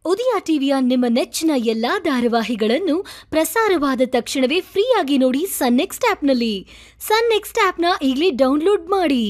ಉದಯ ಟಿವಿಯ ನಿಮ್ಮ ನೆಚ್ಚಿನ ಎಲ್ಲಾ ಧಾರಾವಾಹಿಗಳನ್ನು ಪ್ರಸಾರವಾದ ತಕ್ಷಣವೇ ಫ್ರೀಯಾಗಿ ನೋಡಿ ಸನ್ ನೆಕ್ಸ್ಟ್ ಆಪ್ನಲ್ಲಿ ಸನ್ ನೆಕ್ಸ್ಟ್ ಆಪ್ನ ಈಗಲೇ ಡೌನ್ಲೋಡ್ ಮಾಡಿ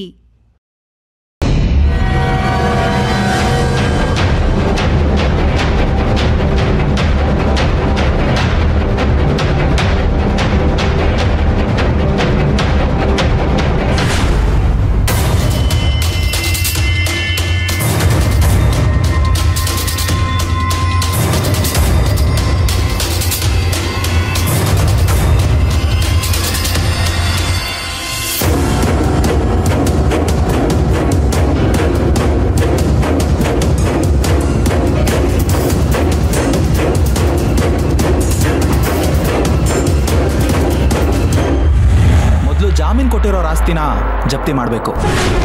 ಮೊದಲು ಜಾಮೀನು ಕೊಟ್ಟಿರೋ ಆಸ್ತಿನ ಜಪ್ತಿ ಮಾಡಬೇಕು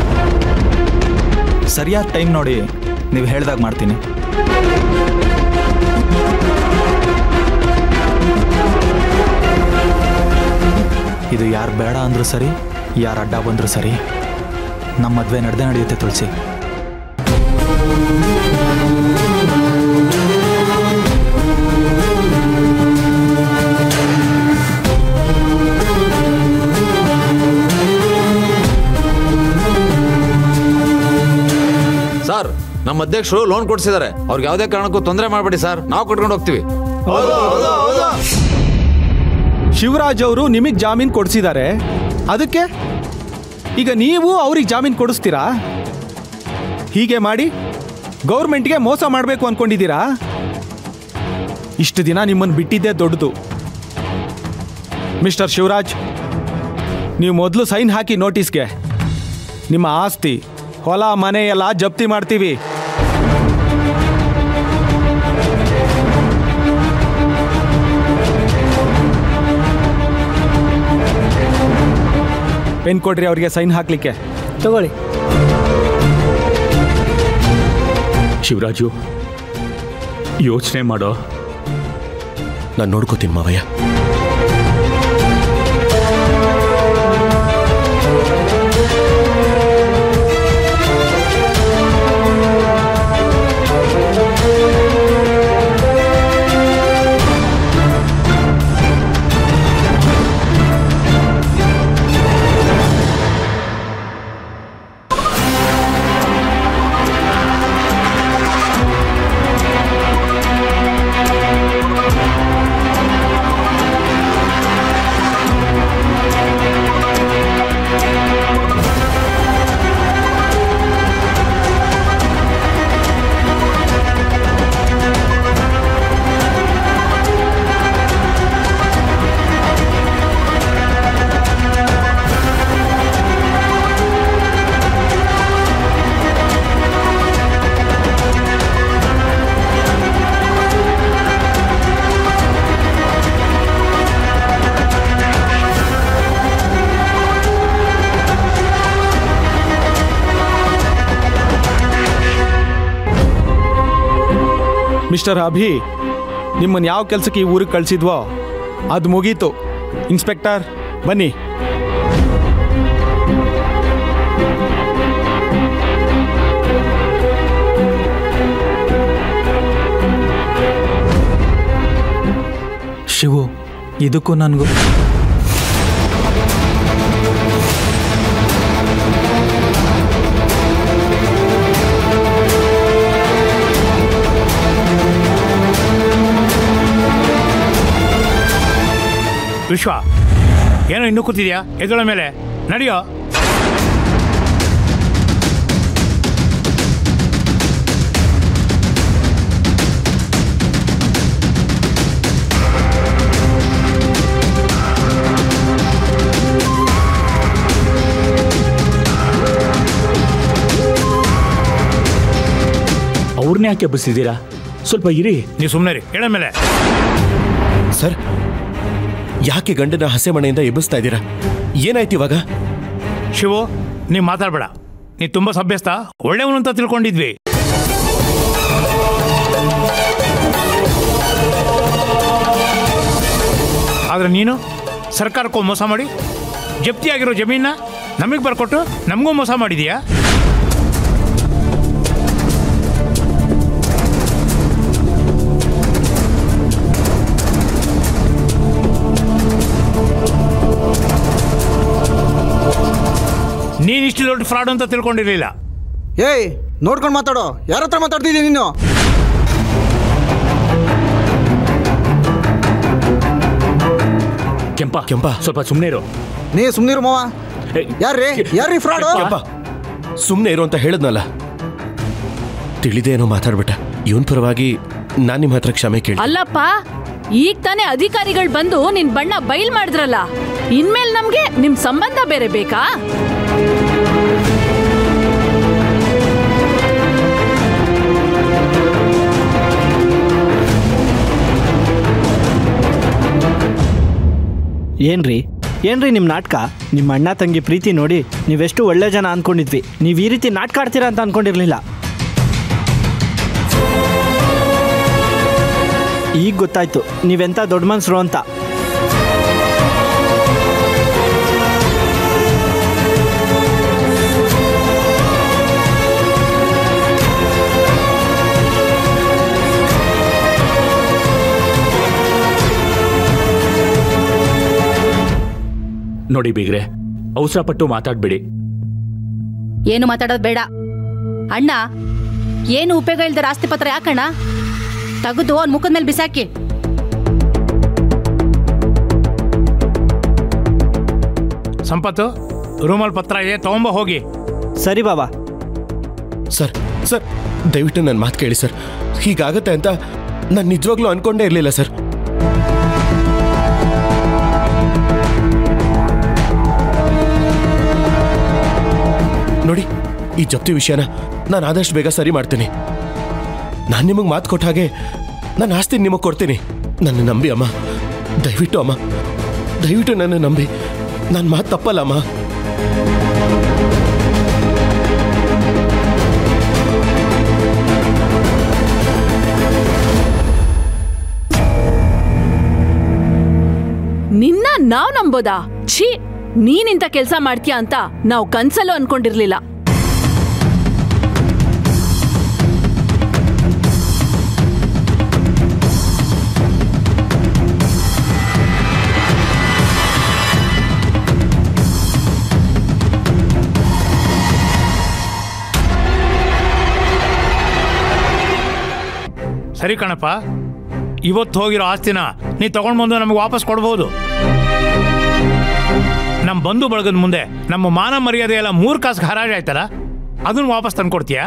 ಸರಿಯಾದ ಟೈಮ್ ನೋಡಿ ನೀವು ಹೇಳ್ದಾಗ ಮಾಡ್ತೀನಿ ಇದು ಯಾರು ಬೇಡ ಅಂದ್ರೂ ಸರಿ ಯಾರು ಅಡ್ಡ ಬಂದರೂ ಸರಿ ನಮ್ಮ ಮದುವೆ ನಡೆದೇ ನಡೆಯುತ್ತೆ ತುಳಸಿ ಸರ್ ನಮ್ಮ ಅಧ್ಯಕ್ಷರು ಲೋನ್ ಕೊಡ್ಸಿದ್ದಾರೆ ಅವ್ರಿಗೆ ಯಾವುದೇ ಕಾರಣಕ್ಕೂ ತೊಂದರೆ ಮಾಡಬೇಡಿ ಸರ್ ನಾವು ಕಟ್ಕೊಂಡು ಹೋಗ್ತೀವಿ ಶಿವರಾಜ್ ಅವರು ನಿಮಗೆ ಜಾಮೀನು ಕೊಡಿಸಿದ್ದಾರೆ ಅದಕ್ಕೆ ಈಗ ನೀವು ಅವ್ರಿಗೆ ಜಾಮೀನು ಕೊಡಿಸ್ತೀರಾ ಹೀಗೆ ಮಾಡಿ ಗೌರ್ಮೆಂಟ್ಗೆ ಮೋಸ ಮಾಡಬೇಕು ಅನ್ಕೊಂಡಿದ್ದೀರಾ ಇಷ್ಟು ದಿನ ನಿಮ್ಮನ್ನು ಬಿಟ್ಟಿದ್ದೇ ದೊಡ್ಡದು ಮಿಸ್ಟರ್ ಶಿವರಾಜ್ ನೀವು ಮೊದಲು ಸೈನ್ ಹಾಕಿ ನೋಟಿಸ್ಗೆ ನಿಮ್ಮ ಆಸ್ತಿ ಹೊಲ ಮನೆ ಎಲ್ಲ ಜಪ್ತಿ ಮಾಡ್ತೀವಿ ಪೆನ್ ಕೊಡ್ರಿ ಅವ್ರಿಗೆ ಸೈನ್ ಹಾಕ್ಲಿಕ್ಕೆ ತಗೊಳ್ಳಿ ಶಿವರಾಜು ಯೋಚನೆ ಮಾಡೋ ನಾನು ನೋಡ್ಕೋತೀನಿ ಮಾವಯ್ಯ ಮಿಸ್ಟರ್ ಅಭಿ ನಿಮ್ಮನ್ನು ಯಾವ ಕೆಲಸಕ್ಕೆ ಈ ಊರಿಗೆ ಕಳಿಸಿದ್ವೋ ಅದು ಮುಗೀತು ಇನ್ಸ್ಪೆಕ್ಟರ್ ಬನ್ನಿ ಶಿವು ಇದಕ್ಕೂ ನನಗೂ ವಿಶ್ವ ಏನೋ ಇನ್ನೂ ಕೂತಿದ್ಯಾ ಎದುಳ ಮೇಲೆ ನಡೆಯೋ ಅವ್ರನ್ನೇ ಯಾಕೆ ಬಸ್ಸಿದ್ದೀರಾ ಸ್ವಲ್ಪ ಇರಿ ನೀವು ಸುಮ್ಮನೆ ರೀ ಹೇಳ ಮೇಲೆ ಸರ್ ಯಾಕೆ ಗಂಡನ ಹಸೆ ಮನೆಯಿಂದ ಎಬ್ಬಿಸ್ತಾ ಇದ್ದೀರಾ ಏನಾಯ್ತು ಇವಾಗ ಶಿವು ನೀ ಮಾತಾಡ್ಬೇಡ ನೀ ತುಂಬಾ ಸಭ್ಯಸ್ಥ ಒಳ್ಳೆಯವನು ಅಂತ ತಿಳ್ಕೊಂಡಿದ್ವಿ ಆದ್ರೆ ನೀನು ಸರ್ಕಾರಕ್ಕೂ ಮೋಸ ಮಾಡಿ ಜಪ್ತಿಯಾಗಿರೋ ಜಮೀನ ನಮಗೆ ಬರ್ಕೊಟ್ಟು ನಮಗೂ ಮೋಸ ಮಾಡಿದೀಯಾ ದೊಡ್ಡ ಫ್ರಾಡ್ ಅಂತ ತಿಳ್ಕೊಂಡಿರ್ಲಿಲ್ಲ ಏಯ್ ನೋಡ್ಕೊಂಡು ಮಾತಾಡೋ ಯಾರ ಹತ್ರ ಮಾತಾಡ್ತಿದ್ದೀನಿ ನೀನು ಕೆಂಪ ಕೆಂಪ. ಸ್ವಲ್ಪ ಸುಮ್ಮನೆ ಇರು ನೀ ಸುಮ್ನಿರು ಮಾವ ಯಾರ್ರಿ ಯಾರ್ರಿ ಫ್ರಾಡು ಕೆಂಪ ಸುಮ್ಮನೆ ಇರು ಅಂತ ಹೇಳಿದ್ನಲ್ಲ ತಿಳಿದೇ ಏನೋ ಮಾತಾಡ್ಬಿಟ್ಟ ಇವನ್ ಪರವಾಗಿ ನಾನು ನಿಮ್ಮ ಹತ್ರ ಕ್ಷಮೆ ಕೇಳಿ ಅಲ್ಲಪ್ಪ ಈಗ ತಾನೇ ಅಧಿಕಾರಿಗಳು ಬಂದು ನಿನ್ ಬಣ್ಣ ಬಯಲ್ ಮಾಡಿದ್ರಲ್ಲ ಇನ್ಮೇಲೆ ನಮ್ಗೆ ನಿಮ್ ಸಂಬಂಧ ಬೇರೆ ಬೇಕಾ ಏನ್ರಿ ಏನ್ರಿ ನಿಮ್ಮ ನಾಟಕ ನಿಮ್ಮ ಅಣ್ಣ ತಂಗಿ ಪ್ರೀತಿ ನೋಡಿ ನೀವೆಷ್ಟು ಒಳ್ಳೆ ಜನ ಅನ್ಕೊಂಡಿದ್ವಿ ನೀವು ಈ ರೀತಿ ನಾಟಕ ಆಡ್ತೀರಾ ಅಂತ ಅನ್ಕೊಂಡಿರ್ಲಿಲ್ಲ ಈಗ ಗೊತ್ತಾಯ್ತು ನೀವೆಂತ ದೊಡ್ಡ ಮನ್ಸರು ಅಂತ ನೋಡಿ ಬೀಗ್ರೆ ಅವಸರ ಪಟ್ಟು ಮಾತಾಡ್ಬೇಡಿ ಏನು ಮಾತಾಡೋದು ಬೇಡ ಅಣ್ಣ ಏನು ಉಪಯೋಗ ಇಲ್ದ ಆಸ್ತಿ ಪತ್ರ ಯಾಕಣ್ಣ ತೆಗೆದು ಅವ್ನ ಮುಖದ ಮೇಲೆ ಬಿಸಾಕಿ ಸಂಪತ್ತು ರೂಮಲ್ಲಿ ಪತ್ರ ಇದೆ ತಗೊಂಬ ಹೋಗಿ ಸರಿ ಬಾಬಾ ಸರ್ ಸರ್ ದಯವಿಟ್ಟು ನನ್ನ ಮಾತು ಕೇಳಿ ಸರ್ ಹೀಗಾಗತ್ತೆ ಅಂತ ನಾನು ನಿಜವಾಗ್ಲೂ ಅನ್ಕೊಂಡೇ ಇರಲಿಲ್ಲ ಸರ್ ನೋಡಿ ಈ ಜಪ್ತಿ ವಿಷಯನ ನಾನು ಆದಷ್ಟು ಬೇಗ ಸರಿ ಮಾಡ್ತೀನಿ ನಾನು ನಿಮಗೆ ಮಾತು ಕೊಟ್ಟ ಹಾಗೆ ನಾನು ಆಸ್ತಿ ನಿಮಗೆ ಕೊಡ್ತೀನಿ ನನ್ನ ನಂಬಿ ಅಮ್ಮ ದಯವಿಟ್ಟು ಅಮ್ಮ ದಯವಿಟ್ಟು ನನ್ನ ನಂಬಿ ನನ್ನ ಮಾತು ತಪ್ಪಲ್ಲ ಅಮ್ಮ ನಿನ್ನ ನಾವ್ ನಂಬೋದಾ ಛೀ ನೀನಿಂತ ಕೆಲಸ ಮಾಡ್ತೀಯ ಅಂತ ನಾವು ಕನ್ಸಲ್ಲೂ ಅನ್ಕೊಂಡಿರ್ಲಿಲ್ಲ ಸರಿ ಕಣಪ್ಪ ಇವತ್ತು ಹೋಗಿರೋ ಆಸ್ತಿನ ನೀ ತಗೊಂಡು ಬಂದು ನಮಗೆ ವಾಪಸ್ ಕೊಡ್ಬೋದು ನಮ್ಮ ಬಂಧು ಬಳಗದ ಮುಂದೆ ನಮ್ಮ ಮಾನ ಮರ್ಯಾದೆ ಎಲ್ಲ ಮೂರು ಕಾಸು ಹರಾಜ್ ಆಯ್ತಲ್ಲ ಅದನ್ನ ವಾಪಸ್ ತಂದು ಕೊಡ್ತೀಯಾ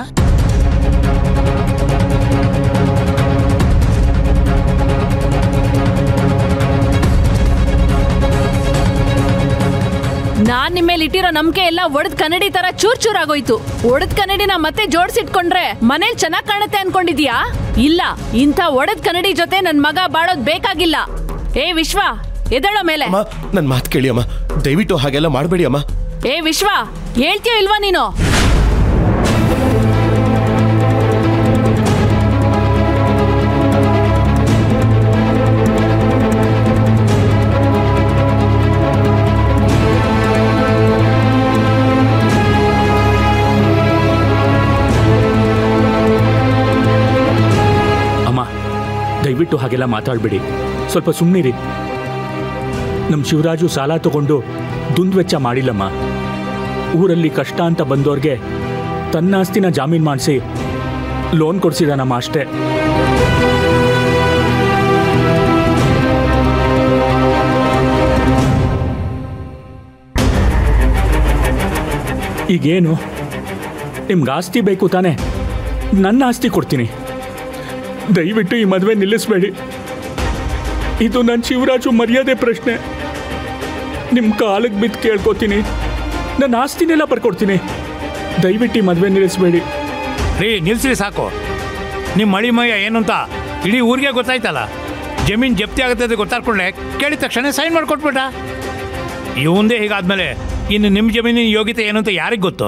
ನಾನ್ ನಿಮ್ಮೇಲೆ ಇಟ್ಟಿರೋ ನಂಬಿಕೆ ಎಲ್ಲ ಒಡೆದ್ ಕನ್ನಡಿ ತರ ಚೂರ್ ಚೂರ್ ಆಗೋಯ್ತು ಒಡೆದ್ ಕನ್ನಡಿನ ಮತ್ತೆ ಜೋಡ್ಸಿಟ್ಕೊಂಡ್ರೆ ಮನೇಲಿ ಚೆನ್ನಾಗ್ ಕಾಣುತ್ತೆ ಅನ್ಕೊಂಡಿದ್ಯಾ ಇಲ್ಲ ಇಂಥ ಒಡೆದ್ ಕನ್ನಡಿ ಜೊತೆ ನನ್ ಮಗ ಬಾಳೋದ್ ಬೇಕಾಗಿಲ್ಲ ಏ ವಿಶ್ವ ಎದಳೋ ಮೇಲೆ ಅಮ್ಮ ನನ್ನ ಮಾತು ಕೇಳಿ ಅಮ್ಮ ದಯವಿಟ್ಟು ಹಾಗೆಲ್ಲ ಮಾಡಬೇಡಿ ಅಮ್ಮ ಏ ವಿಶ್ವ ಹೇಳ್ತೀಯೋ ಇಲ್ವಾ ನೀನು ಅಮ್ಮ ದಯವಿಟ್ಟು ಹಾಗೆಲ್ಲ ಮಾತಾಡ್ಬೇಡಿ ಸ್ವಲ್ಪ ಸುಮ್ಮನಿರಿ ನಮ್ಮ ಶಿವರಾಜು ಸಾಲ ತಗೊಂಡು ದುಂದುವೆಚ್ಚ ಮಾಡಿಲ್ಲಮ್ಮ ಊರಲ್ಲಿ ಕಷ್ಟ ಅಂತ ಬಂದವ್ರಿಗೆ ತನ್ನ ಆಸ್ತಿನ ಜಾಮೀನು ಮಾಡಿಸಿ ಲೋನ್ ಕೊಡ್ಸಿದಾನಮ್ಮ ಅಷ್ಟೇ ಈಗೇನು ನಿಮ್ಗೆ ಆಸ್ತಿ ಬೇಕು ತಾನೇ ನನ್ನ ಆಸ್ತಿ ಕೊಡ್ತೀನಿ ದಯವಿಟ್ಟು ಈ ಮದುವೆ ನಿಲ್ಲಿಸಬೇಡಿ ಇದು ನನ್ನ ಶಿವರಾಜು ಮರ್ಯಾದೆ ಪ್ರಶ್ನೆ ನಿಮ್ಮ ಕಾಲಿಗೆ ಬಿದ್ದು ಕೇಳ್ಕೊತೀನಿ ನನ್ನ ಆಸ್ತಿನೆಲ್ಲ ಬರ್ಕೊಡ್ತೀನಿ ದಯವಿಟ್ಟು ಈ ಮದುವೆ ನಿಲ್ಲಿಸಬೇಡಿ ರೀ ನಿಲ್ಸ್ರಿ ಸಾಕು ನಿಮ್ಮ ಮಳಿ ಮಯ್ಯ ಏನು ಅಂತ ಇಡೀ ಊರಿಗೆ ಗೊತ್ತಾಯ್ತಲ್ಲ ಜಮೀನು ಜಪ್ತಿ ಆಗುತ್ತೆ ಅಂತ ಗೊತ್ತಾಡ್ಕೊಂಡೆ ಕೇಳಿದ ತಕ್ಷಣ ಸೈನ್ ಮಾಡಿಕೊಟ್ಬಿಟ್ಟ ಇವಂದೇ ಹೀಗಾದ್ಮೇಲೆ ಇನ್ನು ನಿಮ್ಮ ಜಮೀನಿನ ಯೋಗ್ಯತೆ ಏನು ಅಂತ ಯಾರಿಗೆ ಗೊತ್ತು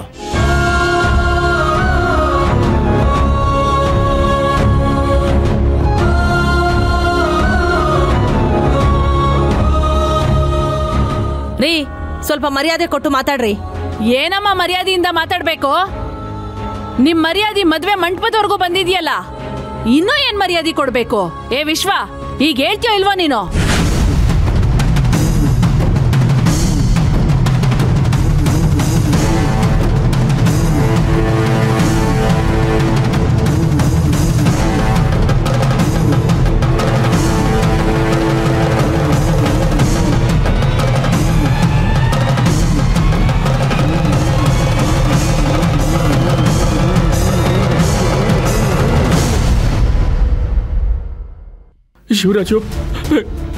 ರೀ ಸ್ವಲ್ಪ ಮರ್ಯಾದೆ ಕೊಟ್ಟು ಮಾತಾಡ್ರಿ ಏನಮ್ಮ ಮರ್ಯಾದೆಯಿಂದ ಮಾತಾಡ್ಬೇಕು ನಿಮ್ ಮರ್ಯಾದೆ ಮದ್ವೆ ಮಂಟಪದವರೆಗೂ ಬಂದಿದ್ಯಲ್ಲ ಇನ್ನೂ ಏನ್ ಮರ್ಯಾದೆ ಕೊಡ್ಬೇಕು ಏ ವಿಶ್ವ ಈಗ ಹೇಳ್ತೀಯೋ ಇಲ್ವೋ ನೀನು ಶಿವರಾಜು